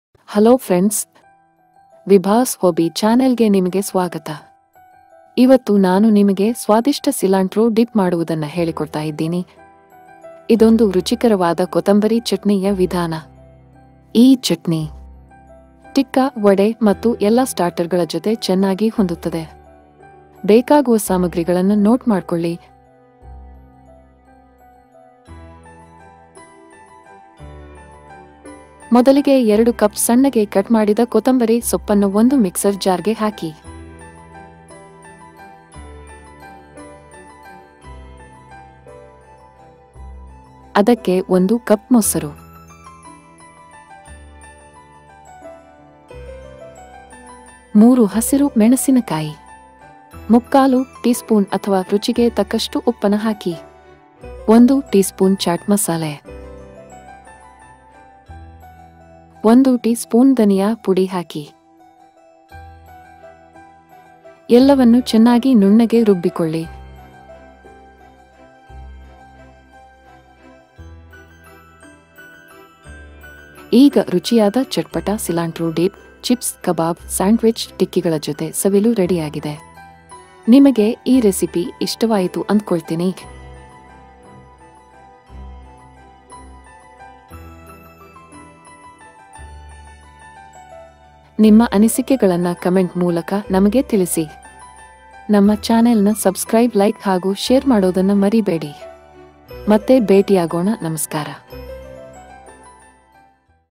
hello friends ವಿಭಾಸ್ ಹೊಬಿ ಚಾನೆಲ್ಗೆ ನಿಮಗೆ ಸ್ವಾಗತ ಇವತ್ತು ನಾನು ನಿಮಗೆ ಸ್ವಾದಿಷ್ಟ ಸಿಲಾಂಟ್ರೋ ಡಿಪ್ ಮಾಡುವುದನ್ನ ಹೇಳಿಕೊಡ್ತಾ ಇದ್ದೀನಿ ಇದೊಂದು ರುಚಿಕರವಾದ ಕೊತ್ತಂಬರಿ ಚಟ್ನಿಯ ವಿಧಾನ ಈ ಚಟ್ನಿ ಟಿಕ್ಕ ವಡೆ ಮತ್ತು ಎಲ್ಲ ಸ್ಟಾರ್ಟರ್ಗಳ ಜೊತೆ ಚೆನ್ನಾಗಿ ಹೊಂದುತ್ತದೆ ಬೇಕಾಗುವ ಸಾಮಗ್ರಿಗಳನ್ನು ನೋಟ್ ಮಾಡ್ಕೊಳ್ಳಿ ಮೊದಲಿಗೆ ಎರಡು ಕಪ್ ಸಣ್ಣಗೆ ಕಟ್ ಮಾಡಿದ ಕೊತ್ತಂಬರಿ ಸೊಪ್ಪನ್ನು ಒಂದು ಮಿಕ್ಸರ್ ಜಾರ್ಗೆ ಹಾಕಿ ಅದಕ್ಕೆ ಒಂದು ಕಪ್ ಮೊಸರು ಮೂರು ಹಸಿರು ಮೆಣಸಿನಕಾಯಿ ಮುಕ್ಕಾಲು ಟೀಸ್ಪೂನ್ ಅಥವಾ ರುಚಿಗೆ ತಕ್ಕಷ್ಟು ಉಪ್ಪನ ಹಾಕಿ ಒಂದು ಟೀಸ್ಪೂನ್ ಚಾಟ್ ಮಸಾಲೆ ಒಂದು ಟೀ ಸ್ಪೂನ್ ಧನಿಯಾ ಪುಡಿ ಹಾಕಿ ಎಲ್ಲವನ್ನು ಚೆನ್ನಾಗಿ ನುಣ್ಣಗೆ ರುಬ್ಬಿಕೊಳ್ಳಿ ಈಗ ರುಚಿಯಾದ ಚಟ್ಪಟ cilantro dip chips kebab sandwich ಟಿಕ್ಕಿಗಳ ಜೊತೆ ಸವಿಲು ರೆಡಿಯಾಗಿದೆ ನಿಮಗೆ ಈ ರೆಸಿಪಿ ಇಷ್ಟವಾಯಿತು ಅಂದ್ಕೊಳ್ತೀನಿ ನಿಮ್ಮ ಅನಿಸಿಕೆಗಳನ್ನ ಕಮೆಂಟ್ ಮೂಲಕ ನಮಗೆ ತಿಳಿಸಿ ನಮ್ಮ ಚಾನೆಲ್ನ ಸಬ್ಸ್ಕ್ರೈಬ್ ಲೈಕ್ ಹಾಗೂ ಶೇರ್ ಮಾಡೋದನ್ನ ಮರಿಬೇಡಿ ಮತ್ತೆ ಭೇಟಿಯಾಗೋಣ ನಮಸ್ಕಾರ